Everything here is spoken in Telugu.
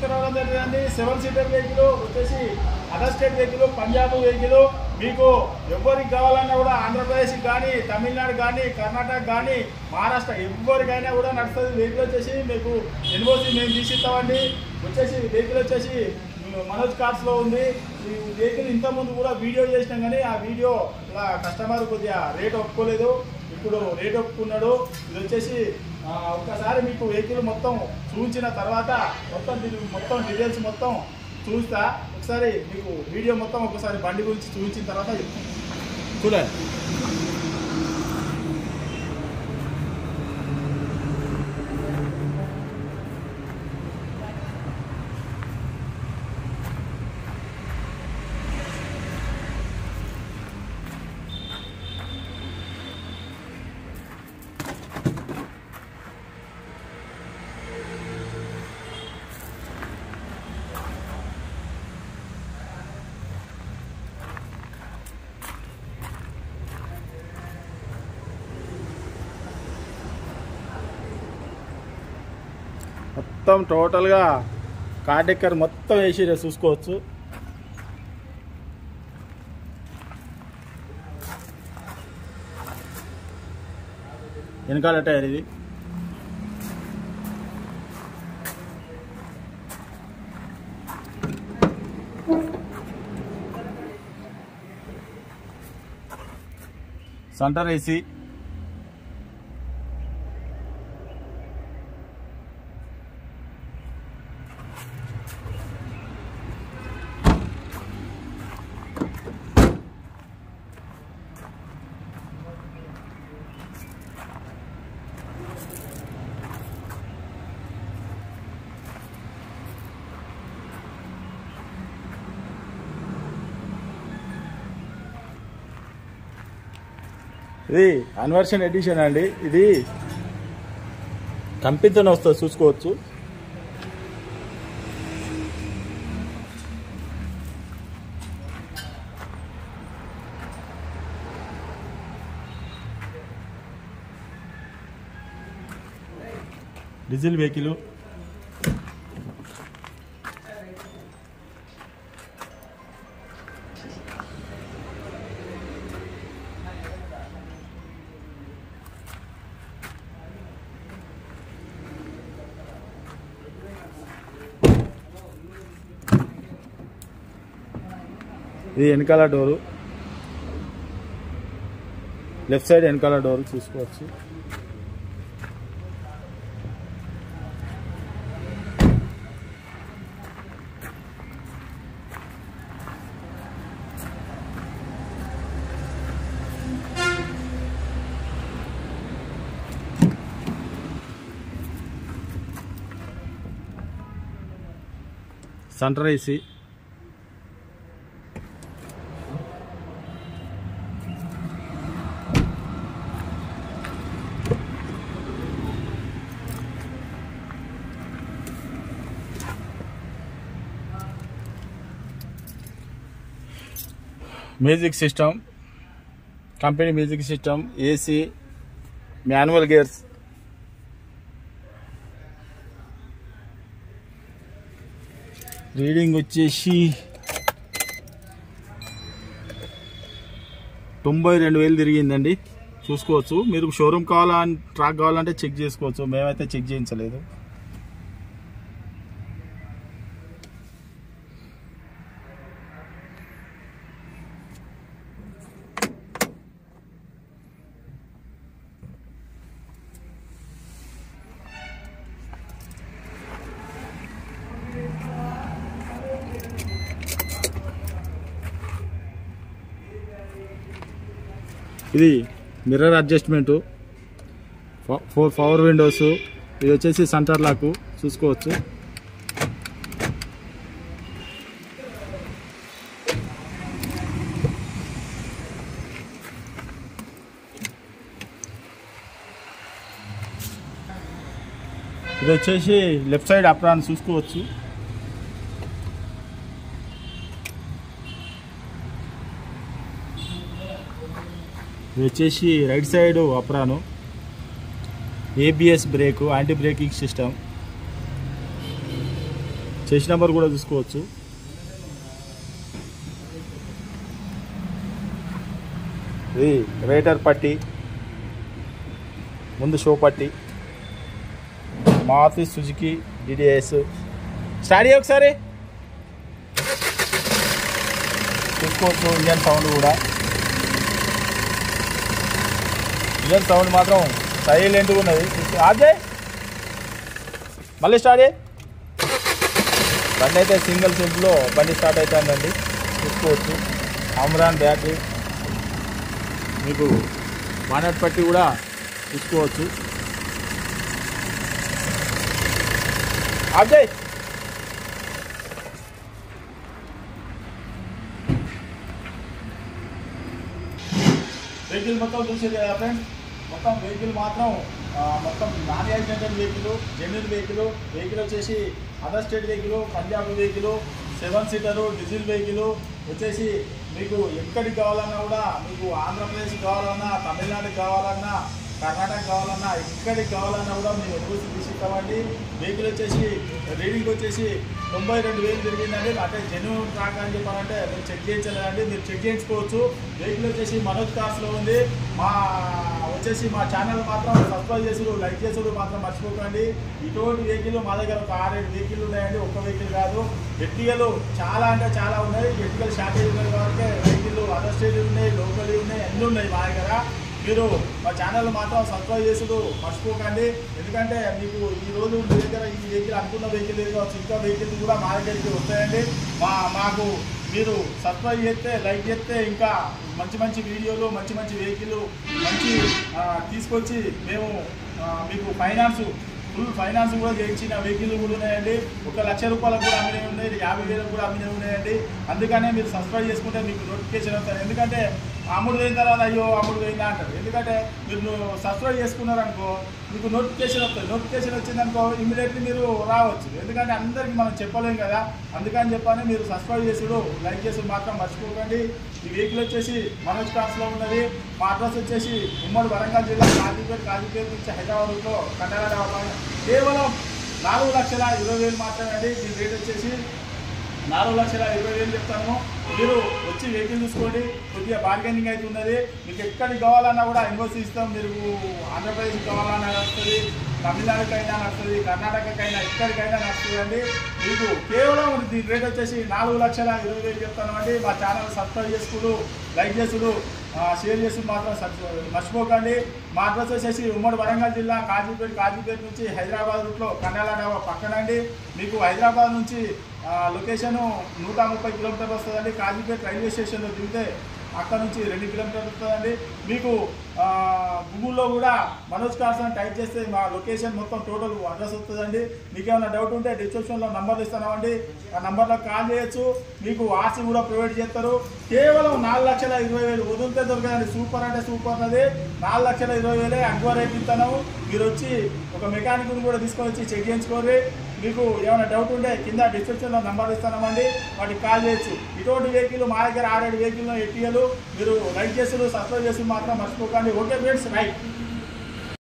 తీసుకురావడం జరిగింది సెవెన్ సీటర్ వెహికల్ వచ్చేసి other state vehicle Punjab vehicle మీకు ఎవరికి కావాలన్నా కూడా ఆంధ్రప్రదేశ్ కానీ తమిళనాడు కానీ కర్ణాటక కానీ మహారాష్ట్ర ఎవరికైనా కూడా నడుస్తుంది వెహికల్ వచ్చేసి మీకు ఎన్ఓసి మేము తీసిస్తామండి వచ్చేసి వెహికల్ వచ్చేసి మనోజ్ కార్స్ లో ఉంది ఈ వెహికల్ ఇంత ముందు కూడా వీడియో చేసినాం కానీ ఆ వీడియో ఇలా కస్టమర్ కొద్దిగా రేట్ ఒప్పుకోలేదు ఇప్పుడు రేట్ ఒప్పుకున్నాడు ఇది వచ్చేసి ఆ, ఒక్కసారి మీకు వెహికల్ మొత్తం చూపించిన తర్వాత మొత్తం దీని మొత్తం డీటెయిల్స్ మొత్తం చూస్తా ఒకసారి మీకు వీడియో మొత్తం ఒకసారి బండి గురించి చూపించిన తర్వాత చెప్తాను చూడండి మొత్తం టోటల్గా కార్డెక్కర్ మొత్తం వేసి చూసుకోవచ్చు వెనకాల టైర్ ఇది సెంటర్ ఏసీ ఇది కన్వర్షన్ ఎడిషన్ అండి ఇది కంపెనీతోనే వస్తుంది చూసుకోవచ్చు డీజిల్ వెహికల్ ఇది వెనకాల డోరు లెఫ్ట్ సైడ్ వెనకాల డోర్ చూసుకోవచ్చు centre AC music system company music system AC manual gears reading వచ్చేసి తొంభై రెండు వేలు తిరిగిందండి చూసుకోవచ్చు మీరు షోరూమ్ కావాలా ట్రాక్ కావాలంటే చెక్ చేసుకోవచ్చు మేమైతే చెక్ చేయించలేదు ఇది mirror adjustment four power windows ఇది వచ్చేసి సెంటర్ లాకు చూసుకోవచ్చు ఇది వచ్చేసి లెఫ్ట్ సైడ్ అప్రాన్ చూసుకోవచ్చు ఇది వచ్చేసి right side apron ABS brake anti braking system chassis number కూడా చూసుకోవచ్చు ఇది రేటర్ పట్టి ముందు షో పట్టి మారుతి సుజుకి డిడిఎస్ స్టార్ట్ చేయ ఒకసారి చూసుకోవచ్చు ఇంజన్ సౌండ్ కూడా ఇంజన్ సౌండ్ మాత్రం సైలెంట్గా ఉన్నది అదే మళ్ళీ స్టార్ట్ చేయి బండి అయితే సింగిల్ సింపుల్లో బండి స్టార్ట్ అవుతుందండి చూసుకోవచ్చు అమ్రాన్ బ్యాటరీ మీకు బానట్ పట్టి కూడా చూసుకోవచ్చు అజయ్ వెహికల్ మొత్తం చూసేది కదా ఫ్రెండ్స్ మొత్తం వెహికల్ మాత్రం ఆ, మొత్తం non accidental vehicle genuine vehicle vehicle వచ్చేసి other state vehicle Punjab vehicle seven seater diesel vehicle వచ్చేసి మీకు ఎక్కడికి కావాలన్నా కూడా మీకు ఆంధ్రప్రదేశ్ కావాలన్నా తమిళనాడుకి కావాలన్నా కర్ణాటక కావాలన్నా ఎక్కడికి కావాలన్నా కూడా మేము ఎదురు తీసుకుంటామండి వెహికల్ వచ్చేసి రీడింగ్ వచ్చేసి తొంభై రెండు వేలు తిరిగిందండి అంటే జెన్యున్ ట్రాక్ అని చెప్పాలంటే మీరు చెక్ చేయించలేదండి మీరు చెక్ చేయించుకోవచ్చు వెహికల్ వచ్చేసి మనోజ్ కార్స్లో ఉంది మా వచ్చేసి మా ఛానల్ మాత్రం సబ్స్క్రైబ్ చేసుడు లైక్ చేసుడు మాత్రం మర్చిపోకండి ఇటువంటి వెహికల్ మా దగ్గర ఒక ఆరేడు వెహికల్ ఉన్నాయండి ఒక్క వెహికల్ కాదు ఎట్టిగలు చాలా అంటే చాలా ఉన్నాయి ఎట్టిగలు షార్టేజ్ ఉన్నాయి కాబట్టి వెహికల్ అదర్ స్టేట్ ఉన్నాయి లోకల్ ఉన్నాయి అన్నీ ఉన్నాయి మా దగ్గర మీరు మా ఛానల్ మాత్రం సబ్స్క్రైబ్ చేసుడు మర్చిపోకండి ఎందుకంటే మీకు ఈ రోజు మీ దగ్గర ఈ వెహికల్ అనుకున్న వెహికల్ ఏదో కావచ్చు ఇంకా వెహికల్ కూడా మా దగ్గరికి వస్తాయండి మా మాకు మీరు సబ్స్క్రైబ్ చేస్తే లైక్ చేస్తే ఇంకా మంచి మంచి వీడియోలు మంచి మంచి వెహికల్ మంచి ఆ, తీసుకొచ్చి మేము ఆ, మీకు ఫైనాన్స్ ఫుల్ ఫైనాన్స్ కూడా చేయించిన వెహికల్ కూడా ఉన్నాయండి ఒక లక్ష రూపాయలకు కూడా అమ్మినవి ఉన్నాయి యాభై వేలకు కూడా అమ్మినవి ఉన్నాయండి అందుకనే మీరు సబ్స్క్రైబ్ చేసుకుంటే మీకు నోటిఫికేషన్ వస్తుంది ఎందుకంటే అమ్ముడు పోయిన తర్వాత అయ్యో అమ్ముడు పోయిందా అంటారు ఎందుకంటే మీరు సబ్స్క్రైబ్ చేసుకున్నారనుకో మీకు నోటిఫికేషన్ వస్తుంది నోటిఫికేషన్ వచ్చిందనుకో ఇమీడియట్లీ మీరు రావచ్చు ఎందుకంటే అందరికీ మనం చెప్పలేం కదా అందుకని చెప్పని మీరు సబ్స్క్రైబ్ చేసుడు లైక్ చేసుడు మాత్రం మర్చిపోకండి ఈ వెహికల్ వచ్చేసి మనోజ్ కార్స్లో ఉన్నది మా అడ్రస్ వచ్చేసి ఉమ్మడి వరంగల్ జిల్లా కాజీపేట కాజీపేట నుంచి హైదరాబాద్లో కన్నడ కేవలం నాలుగు లక్షల ఇరవై వేలు మాత్రమే అండి దీని రేట్ వచ్చేసి నాలుగు లక్షల ఇరవై వేలు చెప్తాను మీరు వచ్చి వెహికల్ చూసుకోండి కొద్దిగా బార్గెనింగ్ అయితే ఉన్నది మీకు ఎక్కడికి కావాలన్నా కూడా ఇన్వెస్ట్ ఇస్తాం మీరు ఆంధ్రప్రదేశ్కి కావాలన్నా నడుస్తుంది తమిళనాడుకైనా నడుస్తుంది కర్ణాటకకైనా ఎక్కడికైనా నడుస్తుందండి మీకు కేవలం దీని రేట్ వచ్చేసి నాలుగు లక్షల ఇరవై వేలు చెప్తాను అండి మా ఛానల్ సబ్స్క్రైబ్ చేసుకుడు లైక్ చేసుడు ఆ, షేర్ చేసి మాత్రం సబ్- మర్చిపోకండి మా అడ్రస్ వచ్చేసి ఉమ్మడి వరంగల్ జిల్లా కాజీపేట కాజీపేట నుంచి హైదరాబాద్ రూట్లో కన్నాల డాబా పక్కనండి మీకు హైదరాబాద్ నుంచి ఆ, లొకేషన్ నూట ముప్పై కిలోమీటర్లు వస్తుందండి కాజీపేట రైల్వే స్టేషన్లో దిగితే అక్కడ నుంచి రెండు కిలోమీటర్లు వస్తుందండి మీకు ఆ, గూగుల్లో కూడా మనోజ్ కార్స్ అని టైప్ చేస్తే మా లొకేషన్ మొత్తం టోటల్ అడ్రస్ వస్తుందండి మీకు ఏమైనా డౌట్ ఉంటే డిస్క్రిప్షన్లో నంబర్ ఇస్తున్నామండి ఆ నంబర్లో కాల్ చేయొచ్చు మీకు ఆర్సీ కూడా ప్రొవైడ్ చేస్తారు కేవలం నాలుగు లక్షల ఇరవై వేలు వదిలితే దొరకదండి సూపర్ అంటే సూపర్ అది నాలుగు లక్షల ఇరవై వేలే అగ్వా రేట్ ఇస్తాను మీరు వచ్చి ఒక మెకానిక్ని కూడా తీసుకొని వచ్చి చెక్ చేయించుకోండి మీకు ఏమైనా డౌట్ ఉంటే కింద డిస్క్రిప్షన్లో నెంబర్ ఇస్తామండి వాటికి కాల్ చేయొచ్చు ఇటువంటి వెహికల్ మా దగ్గర ఆరేడు వెహికల్ ఎట్టియలు మీరు లైక్ చేస్తారు సబ్స్క్రైబ్ చేసి మాత్రం మర్చిపోకండి ఓకే ఫ్రెండ్స్ రైట్